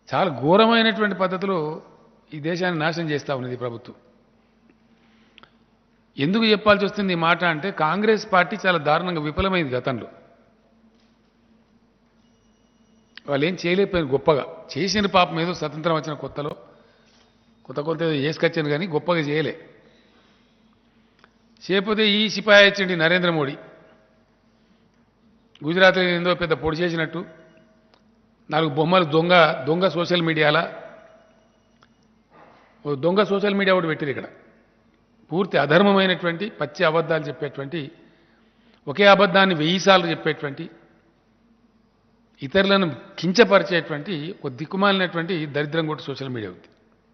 చాలా ఘోరమైనటువంటి పద్ధతిలో ఈ దేశాన్ని నాశనం చేస్తూ ఉన్నది ఈ ప్రభుత్వం ఎందుకు చెప్పాల్సి వస్తుంది ఈ మాట అంటే కాంగ్రెస్ పార్టీ చాలా దారుణంగా విఫలమైంది గతంలో వాళ్ళు ఏం చేయలేకపోయారు గొప్పగా చేసిన పాపం ఏదో స్వతంత్రం వచ్చిన కొత్తలో కొత్త కొత్త ఏదో చేసుకొచ్చాను కానీ గొప్పగా చేయలే చేయకపోతే ఈ సిపాయి వచ్చిండి నరేంద్ర మోడీ గుజరాత్లో ఏందో పెద్ద పొడి చేసినట్టు నాలుగు బొమ్మలు దొంగ దొంగ సోషల్ మీడియాలా ఓ దొంగ సోషల్ మీడియా ఒకటి పెట్టారు ఇక్కడ పూర్తి అధర్మమైనటువంటి పచ్చి అబద్ధాలు చెప్పేటువంటి ఒకే అబద్ధాన్ని వెయ్యి సార్లు చెప్పేటువంటి ఇతరులను కించపరిచేటువంటి ఒక దిక్కుమాలినటువంటి దరిద్రం కూడా సోషల్ మీడియా ఉంది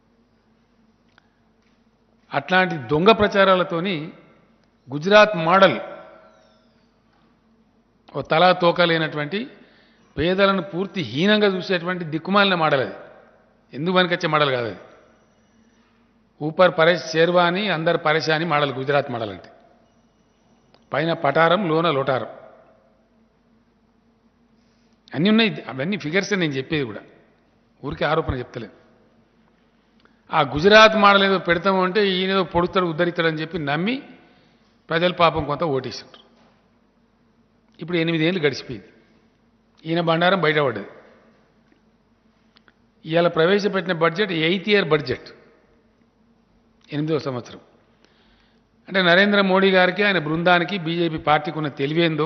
అట్లాంటి దొంగ ప్రచారాలతోని గుజరాత్ మోడల్ ఓ తలా తోక లేనటువంటి పేదలను పూర్తి హీనంగా చూసేటువంటి దిక్కుమాలిన మోడల్ అది ఎందుకు పనికొచ్చే మోడల్ కాదు అది ఊపర్ పరేష్ షేర్వాని అందరు పరేషాని మోడల్ గుజరాత్ మోడల్ అంటే పైన పటారం లోన లోటారం అన్నీ ఉన్నాయి అవన్నీ ఫిగర్స్ నేను చెప్పేది కూడా ఊరికి ఆరోపణ చెప్తలేదు ఆ గుజరాత్ మోడల్ ఏదో పెడతాము అంటే ఈయన ఏదో పొడుతాడు ఉద్ధరిస్తాడని చెప్పి నమ్మి ప్రజల పాపం కొంత ఓటేసారు ఇప్పుడు ఎనిమిదేళ్ళు గడిచిపోయింది ఈయన బండారం బయటపడ్డది ఇవాళ ప్రవేశపెట్టిన బడ్జెట్ ఎయిత్ ఇయర్ బడ్జెట్ ఎనిమిదవ సంవత్సరం అంటే నరేంద్ర మోడీ గారికి ఆయన బృందానికి బీజేపీ పార్టీకి ఉన్న తెలివేందో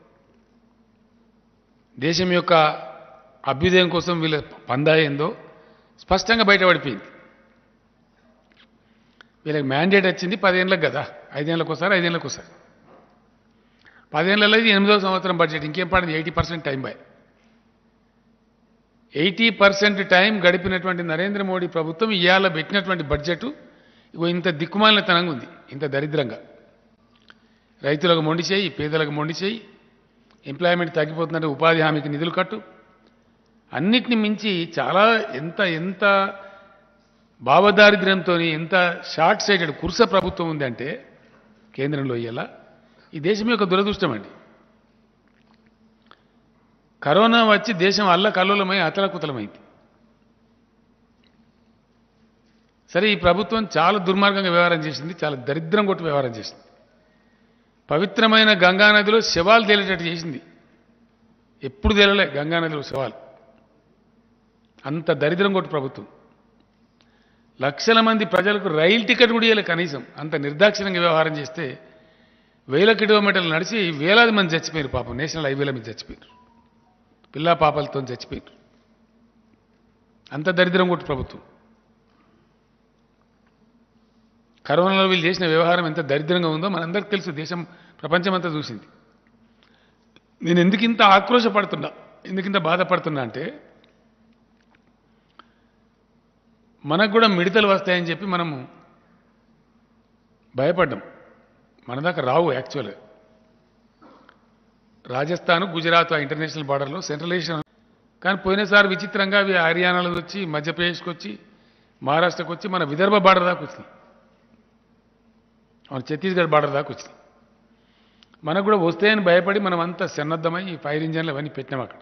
దేశం యొక్క అభ్యుదయం కోసం వీళ్ళ పందా ఏందో స్పష్టంగా బయటపడిపోయింది వీళ్ళకి మ్యాండేట్ వచ్చింది పదేళ్ళకి కదా ఐదేళ్ళకి ఒకసారి ఐదేళ్ళకి ఒకసారి పదేళ్లలో ఇది ఎనిమిదవ సంవత్సరం బడ్జెట్ ఇంకేం పడింది eighty percent time boy eighty percent time గడిపినటువంటి నరేంద్ర మోడీ ప్రభుత్వం ఇవాళ పెట్టినటువంటి బడ్జెట్ ఇగో ఇంత దిక్కుమాలినతనంగా ఉంది ఇంత దరిద్రంగా రైతులకు మొండి చేయి పేదలకు మొండి చేయి ఎంప్లాయ్మెంట్ తగ్గిపోతుందంటే ఉపాధి హామీకి నిధులు కట్టు అన్నిటిని మించి చాలా ఎంత ఎంత భావదారిద్ర్యంతో ఎంత షార్ట్ సైటెడ్ కుర్స ప్రభుత్వం ఉంది అంటే కేంద్రంలో ఇలా ఈ దేశం యొక్క దురదృష్టం అండి కరోనా వచ్చి దేశం అల్ల కల్లోలమై అతలకుతలమైంది సరే ఈ ప్రభుత్వం చాలా దుర్మార్గంగా వ్యవహారం చేసింది చాలా దరిద్రం కొట్టి వ్యవహారం చేసింది పవిత్రమైన గంగానదిలో శవాలు తేలేటట్టు చేసింది ఎప్పుడు తేలలే గంగానదిలో శవాలు అంత దరిద్రం కొట్టి ప్రభుత్వం లక్షల మంది ప్రజలకు రైలు టికెట్ కూడా ఇవ్వలే కనీసం అంత నిర్దాక్షిణ్యంగా వ్యవహారం చేస్తే వేల కిలోమీటర్లు నడిచి వేలాది మంది చచ్చిపోయారు పాపం నేషనల్ హైవేల మీద చచ్చిపోయారు పిల్లా పాపలతో చచ్చిపోయారు అంత దరిద్రం కొట్టి ప్రభుత్వం కరోనాలో వీళ్ళు చేసిన వ్యవహారం ఎంత దరిద్రంగా ఉందో మనందరికీ తెలుసు దేశం ప్రపంచం అంతా చూసింది నేను ఎందుకు ఇంత ఆక్రోశపడుతున్నా ఎందుకు ఇంత బాధపడుతున్నా అంటే మనకు కూడా మిడతలు వస్తాయని చెప్పి మనము భయపడ్డాం మన దాకా రావు యాక్చువల్గా రాజస్థాన్ గుజరాత్ ఆ ఇంటర్నేషనల్ బార్డర్లో సెంట్రలైజేషన్ కానీ పోయినసారి విచిత్రంగా అవి హర్యానాలో వచ్చి మధ్యప్రదేశ్కి వచ్చి మహారాష్ట్రకు వచ్చి మన విదర్భ బార్డర్ దాకా వచ్చినాయి మన ఛత్తీస్గఢ్ బార్డర్ దాకా వచ్చినాయి మనకు కూడా వస్తాయని భయపడి మనం అంతా సన్నద్ధమై ఈ ఫైర్ ఇంజన్లు అవన్నీ పెట్టినాం అక్కడ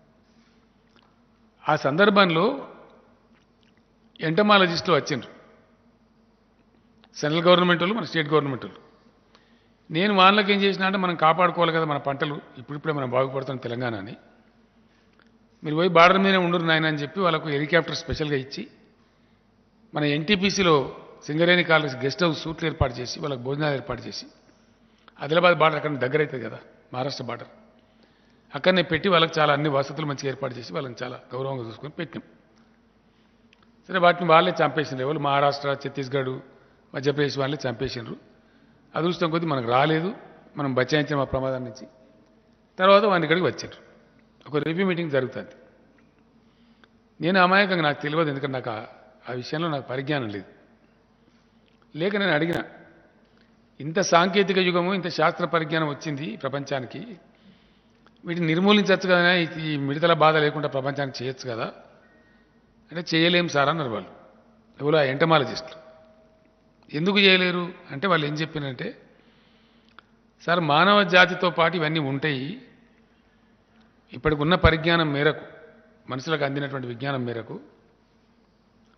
ఆ సందర్భంలో ఎంటమాలజిస్టులు వచ్చిండ్రు సెంట్రల్ గవర్నమెంట్ వాళ్ళు మన స్టేట్ గవర్నమెంట్ వాళ్ళు నేను వాళ్ళకి ఏం చేసిన అంటే మనం కాపాడుకోవాలి కదా మన పంటలు ఇప్పుడిప్పుడే మనం బాగుపడుతాం తెలంగాణ అని మీరు పోయి బార్డర్ మీదనే ఉండరు నాయన అని చెప్పి వాళ్ళకు హెలికాప్టర్ స్పెషల్గా ఇచ్చి మన ఎన్టీపీసీలో సింగరేణి కాలేజ్ గెస్ట్ హౌస్ సూట్లు ఏర్పాటు చేసి వాళ్ళకి భోజనాలు ఏర్పాటు చేసి ఆదిలాబాద్ బార్డర్ అక్కడ దగ్గర అవుతుంది కదా మహారాష్ట్ర బార్డర్ అక్కడనే పెట్టి వాళ్ళకి చాలా అన్ని వసతులు మంచిగా ఏర్పాటు చేసి వాళ్ళని చాలా గౌరవంగా చూసుకొని పెట్టినాం సరే వాటిని వాళ్ళే చంపేసిండ్రు ఎవరు మహారాష్ట్ర ఛత్తీస్గఢ్ మధ్యప్రదేశ్ వాళ్ళే చంపేసిండ్రు అదృష్టం కొద్దీ మనకు రాలేదు మనం బచాయించిన మా ప్రమాదం నుంచి తర్వాత వాని ఇక్కడికి వచ్చారు ఒక రివ్యూ మీటింగ్ జరుగుతుంది నేను అమాయకంగా నాకు తెలియదు ఎందుకంటే నాకు ఆ- ఆ విషయంలో నాకు పరిజ్ఞానం లేదు లేక నేను అడిగిన ఇంత సాంకేతిక యుగము ఇంత శాస్త్ర పరిజ్ఞానం వచ్చింది ప్రపంచానికి వీటిని నిర్మూలించవచ్చు కదా ఈ- ఈ మిడతల బాధ లేకుండా ప్రపంచానికి చేయొచ్చు కదా అంటే చేయలేం సార్ అన్నారు వాళ్ళు ఎవరు ఆ ఎంటమాలజిస్టులు ఎందుకు చేయలేరు అంటే వాళ్ళు ఏం చెప్పినంటే సార్ మానవ జాతితో పాటు ఇవన్నీ ఉంటాయి ఇప్పటికున్న పరిజ్ఞానం మేరకు మనుషులకు అందినటువంటి విజ్ఞానం మేరకు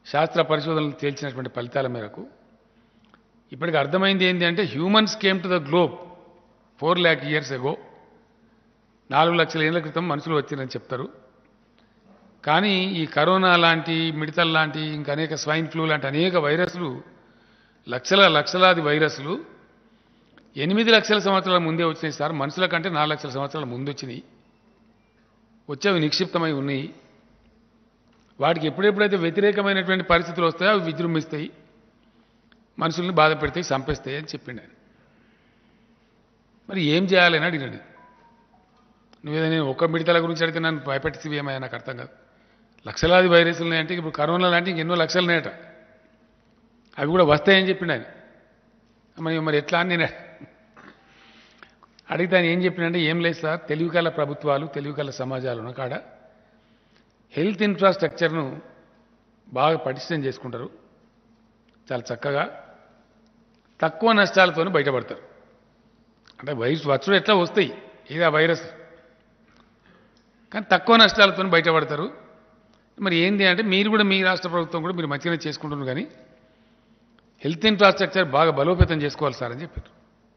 శాస్త్ర పరిశోధనలు తేల్చినటువంటి ఫలితాల మేరకు ఇప్పటికి అర్థమైంది ఏంటి అంటే humans came to the globe four lakh years ago నాలుగు లక్షల ఏళ్ల క్రితం మనుషులు వచ్చిరని చెప్తారు కానీ ఈ కరోనా లాంటి మిడతల్ లాంటి ఇంకా అనేక స్వైన్ ఫ్లూ లాంటి అనేక వైరస్లు లక్షల లక్షలాది వైరస్లు ఎనిమిది లక్షల సంవత్సరాల ముందే వచ్చినాయి సార్ మనుషుల కంటే నాలుగు లక్షల సంవత్సరాల ముందు వచ్చినాయి వచ్చేవి నిక్షిప్తమై ఉన్నాయి వాటికి ఎప్పుడెప్పుడైతే వ్యతిరేకమైనటువంటి పరిస్థితులు వస్తాయో అవి విజృంభిస్తాయి మనుషుల్ని బాధ పెడతాయి చంపేస్తాయి అని చెప్పిండు ఆయన మరి ఏం చేయాలని అడిగినాడు నువ్వేదో నేను ఒక్క మిడతల గురించి అడిగితే నన్ను భయపెట్టి ఏమైనా నాకు అర్థం కాదు లక్షలాది వైరస్లు ఉన్నాయంటే ఇప్పుడు కరోనా లాంటి ఇంకెన్నో లక్షలు ఉన్నాయట అవి కూడా వస్తాయని చెప్పిండు ఆయన మరి మరి ఎట్లా అని నేను అడిగితే ఆయన ఏం చెప్పినంటే ఏం లేదు సార్ తెలివి కల ప్రభుత్వాలు తెలివి కల సమాజాలు ఉన్న కాడ హెల్త్ ఇన్ఫ్రాస్ట్రక్చర్ను బాగా పటిష్టం చేసుకుంటారు చాలా చక్కగా తక్కువ నష్టాలతో బయటపడతారు అంటే వైరస్ వచ్చుడు ఎట్లా వస్తాయి ఇది ఆ వైరస్ కానీ తక్కువ నష్టాలతో బయటపడతారు మరి ఏంటి అంటే మీరు కూడా మీ రాష్ట్ర ప్రభుత్వం కూడా మీరు మంచిగానే చేసుకుంటున్నారు కానీ హెల్త్ ఇన్ఫ్రాస్ట్రక్చర్ బాగా బలోపేతం చేసుకోవాలి సార్ అని చెప్పారు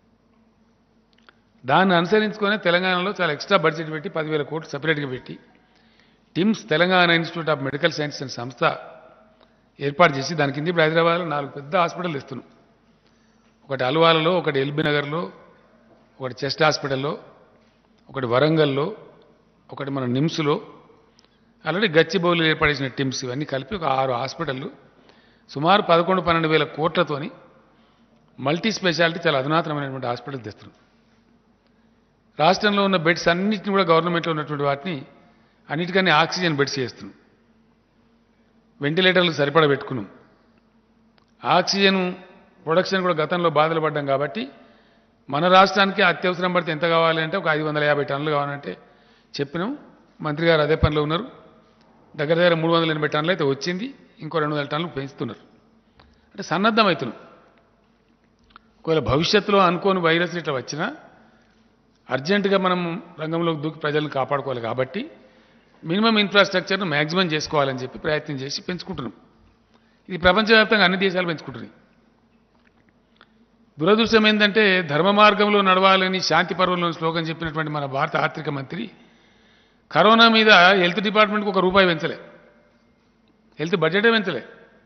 దాన్ని అనుసరించుకొని తెలంగాణలో చాలా ఎక్స్ట్రా బడ్జెట్ పెట్టి పదివేల కోట్లు సపరేట్గా పెట్టి TIMS Telangana institute of medical science అనే సంస్థ ఏర్పాటు చేసి దాని కింద ఇప్పుడు హైదరాబాద్లో నాలుగు పెద్ద హాస్పిటల్ ఇస్తున్నాం ఒకటి అల్వాలలో ఒకటి ఎల్బీ నగర్లో ఒకటి చెస్ట్ హాస్పిటల్లో ఒకటి వరంగల్లో ఒకటి మన నిమ్స్లో ఆల్రెడీ గచ్చిబౌలి ఏర్పడేసిన టిమ్స్ ఇవన్నీ కలిపి ఒక ఆరు హాస్పిటళ్ళు సుమారు పదకొండు పన్నెండు వేల కోట్లతోని మల్టీ స్పెషాలిటీ చాలా అధునాతనమైనటువంటి హాస్పిటల్ తెస్తున్నాం రాష్ట్రంలో ఉన్న బెడ్స్ అన్నింటిని కూడా గవర్నమెంట్లో ఉన్నటువంటి వాటిని అన్నిటికన్నా ఆక్సిజన్ బెడ్స్ చేస్తున్నాం వెంటిలేటర్లు సరిపడా పెట్టుకున్నాం ఆక్సిజన్ ప్రొడక్షన్ కూడా గతంలో బాధలు పడ్డాం కాబట్టి మన రాష్ట్రానికి అత్యవసరం పడితే ఎంత కావాలి అంటే ఒక ఐదు వందల యాభై టన్నులు కావాలంటే చెప్పినాం మంత్రి గారు అదే పనిలో ఉన్నారు దగ్గర దగ్గర మూడు వందల ఎనభై టన్నులు అయితే వచ్చింది ఇంకో రెండు వందల టన్నులు పెంచుతున్నారు అంటే సన్నద్ధం అవుతున్నాం ఒకవేళ భవిష్యత్తులో అనుకోని వైరస్ ఇట్లా వచ్చినా అర్జెంటుగా మనం రంగంలోకి దూకి ప్రజలను కాపాడుకోవాలి కాబట్టి మినిమం ఇన్ఫ్రాస్ట్రక్చర్ను మ్యాక్సిమం చేసుకోవాలని చెప్పి ప్రయత్నం చేసి పెంచుకుంటున్నాం ఇది ప్రపంచవ్యాప్తంగా అన్ని దేశాలు పెంచుకుంటున్నాయి దురదృష్టం ఏంటంటే ధర్మ మార్గంలో నడవాలని శాంతి పర్వంలో శ్లోకం చెప్పినటువంటి మన భారత ఆర్థిక మంత్రి కరోనా మీద హెల్త్ డిపార్ట్మెంట్కి ఒక రూపాయి పెంచలే హెల్త్ బడ్జెటే పెంచలే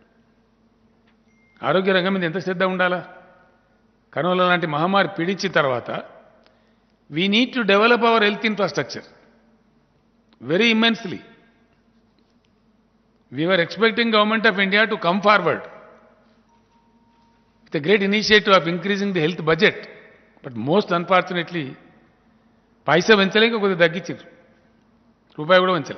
ఆరోగ్య రంగం మీద ఎంత శ్రద్ధ ఉండాలా కరోనా లాంటి మహమ్మారి పీడించిన తర్వాత we need to develop our health infrastructure very immensely we are expecting government of India to come forward with great initiative of increasing the health budget but most unfortunately పైసా పెంచలేక కొద్దిగా తగ్గించారు రూపాయి కూడా పెంచలే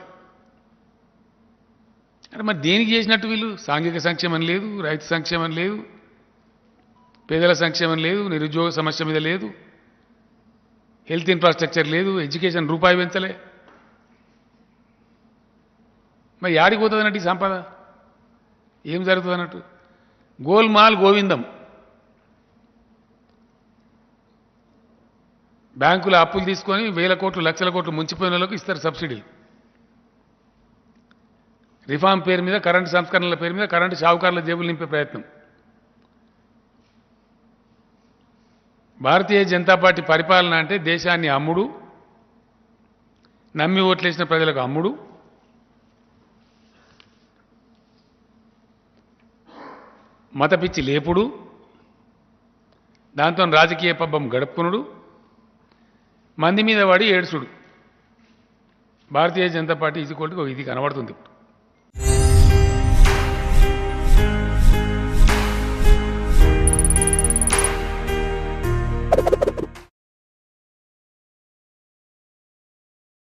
అంటే మరి దేనికి చేసినట్టు వీళ్ళు సాంఘిక సంక్షేమం లేదు రైతు సంక్షేమం లేదు పేదల సంక్షేమం లేదు నిరుద్యోగ సమస్య మీద లేదు హెల్త్ ఇన్ఫ్రాస్ట్రక్చర్ లేదు ఎడ్యుకేషన్ రూపాయి పెంచలే మరి యాడికి పోతుంది అన్నట్టు ఈ సంపద ఏం జరుగుతుంది అన్నట్టు గోల్మాల్ గోవిందం బ్యాంకులు అప్పులు తీసుకొని వేల కోట్లు లక్షల కోట్లు ముంచిపోయిన వాళ్ళకి ఇస్తారు సబ్సిడీలు రిఫార్మ్ పేరు మీద కరెంటు సంస్కరణల పేరు మీద కరెంటు షావుకారుల జేబులు నింపే ప్రయత్నం భారతీయ జనతా పార్టీ పరిపాలన అంటే దేశాన్ని అమ్ముడు నమ్మి ఓట్లేసిన ప్రజలకు అమ్ముడు మత పిచ్చి లేపుడు దాంతో రాజకీయ పబ్బం గడుపుకునుడు మంది మీద పడి ఏడుచుడు భారతీయ జనతా పార్టీ ఇది కొట్టుకు ఇది కనబడుతుంది ఇప్పుడు